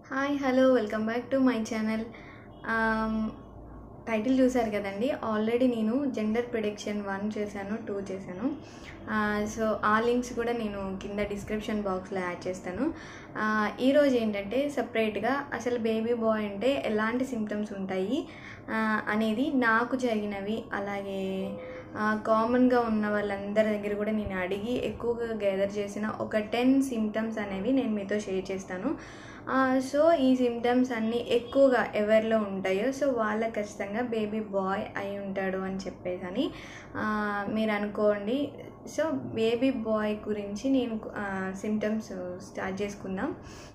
hi hello welcome back to my channel title చూసారు కదండి already నేను జెండర్ ప్రిడిక్షన్ వన్ చేశాను టూ చేశాను సో ఆ లింక్స్ కూడా నేను కింద డిస్క్రిప్షన్ బాక్స్లో యాడ్ చేస్తాను ఆ, ఈరోజు ఏంటంటే సపరేట్గా అసలు బేబీ బాయ్ అంటే ఎలాంటి సిమ్టమ్స్ ఉంటాయి ఆ, అనేది నాకు జరిగినవి అలాగే కామన్గా ఉన్న వాళ్ళందరి దగ్గర కూడా నేను అడిగి ఎక్కువగా గ్యాదర్ చేసిన ఒక టెన్ సిమ్టమ్స్ అనేవి నేను మీతో షేర్ చేస్తాను ఆ, సో ఈ సిమ్టమ్స్ అన్నీ ఎక్కువగా ఎవరిలో ఉంటాయో సో వాళ్ళకి ఖచ్చితంగా బేబీ బాయ్ అయి ఉంటాడు అని చెప్పేసి అని ఆ, మీరు అనుకోండి సో బేబీ బాయ్ గురించి నేను సిమ్టమ్స్ స్టార్ట్ చేసుకుందాం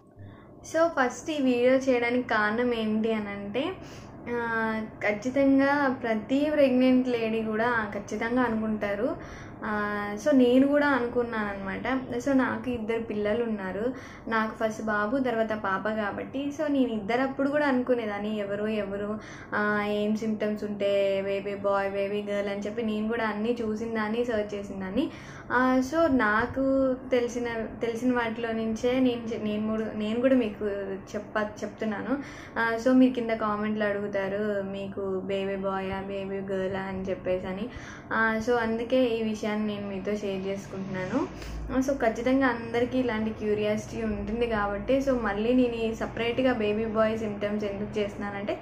సో ఫస్ట్ ఈ వీడియో చేయడానికి కారణం ఏంటి అని అంటే ఆ, ఖచ్చితంగా ప్రతి ప్రెగ్నెంట్ లేడీ కూడా ఖచ్చితంగా అనుకుంటారు ఆ, సో నేను కూడా అనుకున్నాను అనమాట సో నాకు ఇద్దరు పిల్లలు ఉన్నారు నాకు ఫస్ట్ బాబు తర్వాత పాప కాబట్టి సో నేను ఇద్దరప్పుడు కూడా అనుకునేదాన్ని ఎవరు ఎవరు ఆ, ఏం సిమ్టమ్స్ ఉంటే బేబీ బాయ్ బేబీ గర్ల్ అని చెప్పి నేను కూడా అన్నీ చూసిన దాన్ని సర్చ్ చేసిన దాన్ని ఆ, సో నాకు తెలిసిన తెలిసిన వాటిలో నుంచే నేను చె- నేను కూడా నేను కూడా మీకు చెప్ప చెప్తున్నాను ఆ, సో మీరు కింద కామెంట్లు అడుగుతారు మీకు బేబీ బాయా బేబీ గర్లా అని చెప్పేసి అని ఆ, సో అందుకే ఈ విషయాన్ని నేను మీతో షేర్ చేసుకుంటున్నాను ఆ, సో ఖచ్చితంగా అందరికీ ఇలాంటి క్యూరియాసిటీ ఉంటుంది కాబట్టి సో మళ్ళీ నేను ఈ సపరేట్గా బేబీ బాయ్ సిమ్టమ్స్ ఎందుకు చేస్తున్నానంటే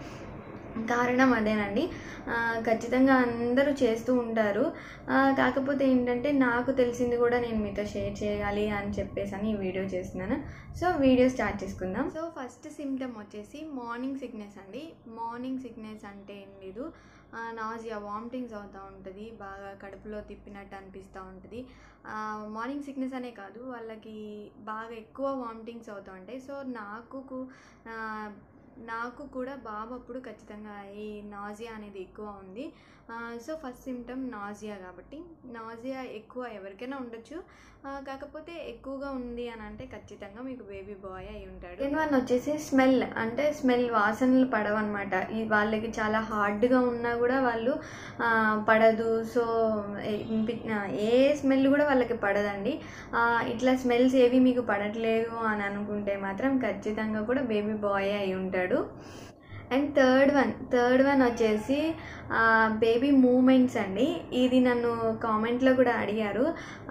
కారణం అదేనండి ఆ, ఖచ్చితంగా అందరూ చేస్తూ ఉంటారు ఆ, కాకపోతే ఏంటంటే నాకు తెలిసింది కూడా నేను మీతో షేర్ చేయాలి అని చెప్పేసి అని ఈ వీడియో చేస్తున్నాను సో వీడియో స్టార్ట్ చేసుకుందాం సో ఫస్ట్ సిమ్టమ్ వచ్చేసి మార్నింగ్ సిక్నెస్ అండి మార్నింగ్ సిక్నెస్ అంటే ఏం లేదు నాజియా వామిటింగ్స్ అవుతూ ఉంటుంది బాగా కడుపులో తిప్పినట్టు అనిపిస్తూ ఉంటుంది మార్నింగ్ సిక్నెస్ అనే కాదు వాళ్ళకి బాగా ఎక్కువ వామిటింగ్స్ అవుతూ ఉంటాయి సో నాకు కు- ఆ, నాకు కూడా బాబు అప్పుడు ఖచ్చితంగా ఈ నాజియా అనేది ఎక్కువ ఉంది సో ఫస్ట్ సిమ్టమ్ నాజియా కాబట్టి నాజియా ఎక్కువ ఎవరికైనా ఉండొచ్చు ఆ, కాకపోతే ఎక్కువగా ఉంది అని అంటే ఖచ్చితంగా మీకు బేబీ బాయ్ అయి ఉంటాడు సెకండ్ వన్ వచ్చేసి స్మెల్ అంటే స్మెల్ వాసనలు పడవన్నమాట ఈ వాళ్ళకి చాలా హార్డ్గా ఉన్నా కూడా వాళ్ళు ఆ, పడదు సో ఏ- ఇంపి- ఆ, ఏ స్మెల్ కూడా వాళ్ళకి పడదండి ఆ, ఇట్లా స్మెల్స్ ఏవి మీకు పడట్లేదు అని అనుకుంటే మాత్రం ఖచ్చితంగా కూడా బేబీ బాయ్ అయి ఉంటాడు and third one third one వచ్చేసి బేబీ మూమెంట్స్ అండి ఇది నన్ను కామెంట్లో కూడా అడిగారు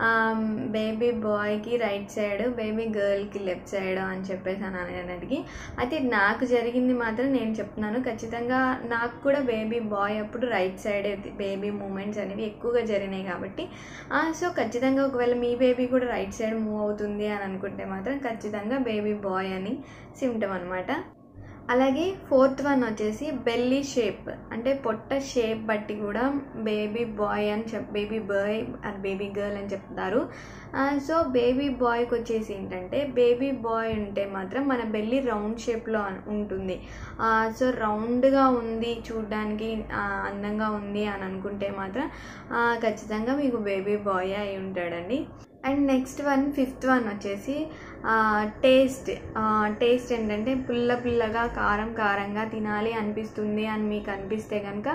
బేబీ బాయ్కి రైట్ సైడ్ బేబీ గర్ల్కి లెఫ్ట్ సైడ్ అని చెప్పేసి అని అనడానికి అయితే నాకు జరిగింది మాత్రం నేను చెప్తున్నాను ఖచ్చితంగా నాకు కూడా బేబీ బాయ్ అప్పుడు రైట్ సైడ్ బేబీ మూమెంట్స్ అనేవి ఎక్కువగా జరిగినాయి కాబట్టి ఆ, సో ఖచ్చితంగా ఒకవేళ మీ బేబీ కూడా రైట్ సైడ్ మూవ్ అవుతుంది అని అనుకుంటే మాత్రం ఖచ్చితంగా బేబీ బాయ్ అని సిమ్టమ్ అనమాట అలాగే ఫోర్త్ వన్ వచ్చేసి బెల్లీ షేప్ అంటే పొట్ట షేప్ బట్టి కూడా బేబీ బాయ్ అని చెప్ baby boy and baby girl అని చెప్తారు ఆ, సో బేబీ బాయ్కి వచ్చేసి ఏంటంటే బేబీ బాయ్ ఉంటే మాత్రం మన బెల్లీ రౌండ్ షేప్లో ఉంటుంది ఆ, సో రౌండ్గా ఉంది చూడ్డానికి ఆ, అందంగా ఉంది అని అనుకుంటే మాత్రం ఆ, ఖచ్చితంగా మీకు బేబీ బాయ్ అయి ఉంటాడండి and next one fifth one వచ్చేసి టేస్ట్ టేస్ట్ ఏంటంటే పుల్ల పుల్లగా కారం కారంగా తినాలి అనిపిస్తుంది అని మీకు అనిపిస్తే కనుక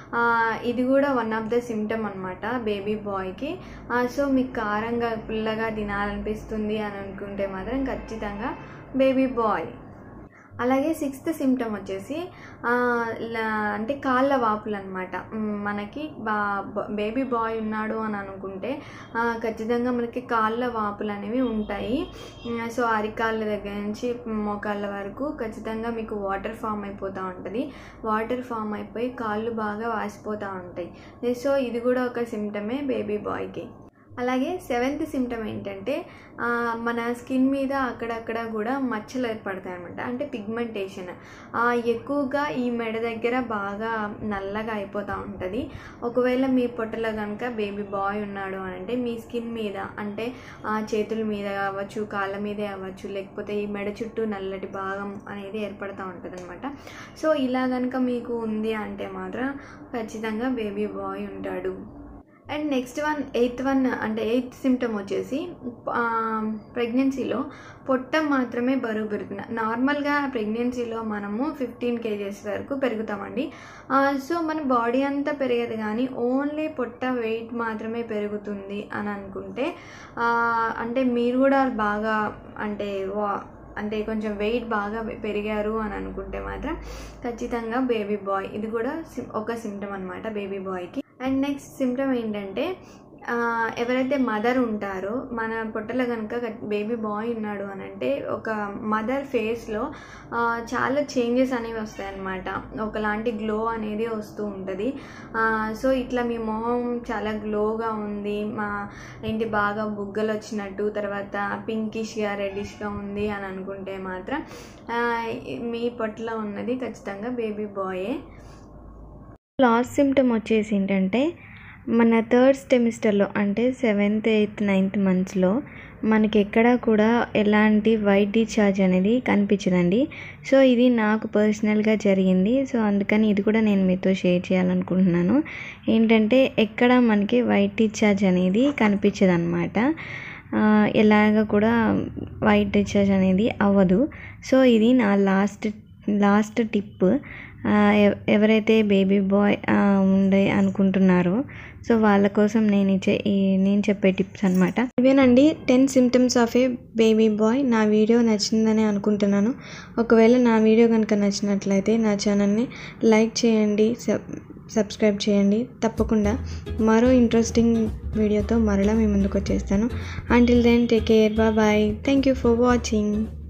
ఇది కూడా వన్ ఆఫ్ ద సిమ్టమ్ అనమాట బేబీ బాయ్కి సో మీకు కారంగా పుల్లగా తినాలనిపిస్తుంది అని అనుకుంటే మాత్రం ఖచ్చితంగా బేబీ బాయ్ అలాగే సిక్స్త్ సిమ్టమ్ వచ్చేసి ఆ, ల- అంటే కాళ్ళ వాపులు అనమాట మనకి బా బేబీ బాయ్ ఉన్నాడు అని అనుకుంటే ఆ, ఖచ్చితంగా మనకి కాళ్ళ వాపులు అనేవి ఉంటాయి ఉమ్, సో అరికాళ్ళ దగ్గర నుంచి మోకాళ్ళ వరకు ఖచ్చితంగా మీకు వాటర్ ఫామ్ అయిపోతూ ఉంటుంది వాటర్ ఫామ్ అయిపోయి కాళ్ళు బాగా వాసిపోతూ ఉంటాయి సో ఇది కూడా ఒక సిమ్టమే బేబీ బాయ్కి అలాగే సెవెంత్ సిమ్టమ్ ఏంటంటే ఆ, మన స్కిన్ మీద అక్కడక్కడ కూడా మచ్చలు ఏర్పడతాయి అనమాట అంటే పిగ్మెంటేషన్ ఎక్కువగా ఈ మెడ దగ్గర బాగా నల్లగా అయిపోతూ ఉంటుంది ఒకవేళ మీ పొట్టలో కనుక బేబీ బాయ్ ఉన్నాడు అని అంటే మీ స్కిన్ మీద అంటే ఆ, చేతుల మీద అవ్వచ్చు కాళ్ళ మీదే అవ్వచ్చు లేకపోతే ఈ మెడ చుట్టూ నల్లటి భాగం అనేది ఏర్పడుతూ ఉంటుంది అనమాట సో ఇలా కనుక మీకు ఉంది అంటే మాత్రం ఖచ్చితంగా బేబీ బాయ్ ఉంటాడు and next one eighth one అంటే ఎయిత్ సిమ్టమ్ వచ్చేసి ప్రెగ్నెన్సీలో పొట్ట మాత్రమే బరువు పెరుగుతుంది నార్మల్గా ప్రెగ్నెన్సీలో మనము ఫిఫ్టీన్ కేజెస్ వరకు పెరుగుతామండి ఆ, సో మన బాడీ అంతా పెరగదు కానీ ఓన్లీ పొట్ట వెయిట్ మాత్రమే పెరుగుతుంది అని అనుకుంటే ఆ, అంటే మీరు కూడా బాగా అంటే వా అంటే కొంచెం వెయిట్ బాగా పెరిగారు అని అనుకుంటే మాత్రం ఖచ్చితంగా బేబీ బాయ్ ఇది కూడా సి- ఒక సిమ్టమ్ అనమాట బేబీ బాయ్కి అండ్ నెక్స్ట్ సిమ్టమ్ ఏంటంటే ఆ, ఎవరైతే మదర్ ఉంటారో మన పొట్టలో కనుక బేబీ బాయ్ ఉన్నాడు అని అంటే ఒక మదర్ ఫేస్లో చాలా చేంజెస్ అనేవి వస్తాయన్నమాట ఒకలాంటి గ్లో అనేది వస్తూ ఉంటుంది సో ఇట్లా మీ మొహం చాలా గ్లోగా ఉంది మా ఏంటి బాగా బుగ్గలు వచ్చినట్టు తర్వాత పింకిష్గా రెడ్డిష్గా ఉంది అని అనుకుంటే మాత్రం ఆ, మీ పొట్టలో ఉన్నది ఖచ్చితంగా బేబీ బాయే లాస్ట్ సిమ్టమ్ వచ్చేసి ఏంటంటే మన థర్డ్ సెమిస్టర్లో అంటే సెవెంత్ ఎయిత్ నైన్త్ మంత్స్లో మనకి ఎక్కడా కూడా ఎలాంటి వైట్ డిశ్చార్జ్ అనేది కనిపించదండి సో ఇది నాకు పర్సనల్గా జరిగింది సో అందుకని ఇది కూడా నేను మీతో షేర్ చేయాలనుకుంటున్నాను ఏంటంటే ఎక్కడ మనకి వైట్ డిశ్చార్జ్ అనేది కనిపించదు అనమాట ఎలాగ కూడా వైట్ డిశ్చార్జ్ అనేది అవ్వదు సో ఇది నా లాస్ట్ లాస్ట్ టిప్ ఆ, ఎవ- ఎవరైతే బేబీ బాయ్ ఉండే అనుకుంటున్నారో సో వాళ్ళ కోసం నేను ఇచ్చే ఈ నేను చెప్పే టిప్స్ అనమాట ఇవేనండి ten symptoms of a baby boy నా వీడియో నచ్చిందని అనుకుంటున్నాను ఒకవేళ నా వీడియో కనుక నచ్చినట్లయితే నా ఛానల్ని లైక్ చేయండి సబ్ సబ్స్క్రైబ్ చేయండి తప్పకుండా మరో ఇంట్రెస్టింగ్ వీడియోతో మరలా మీ ముందుకు వచ్చేస్తాను until then take care bye thank you for watching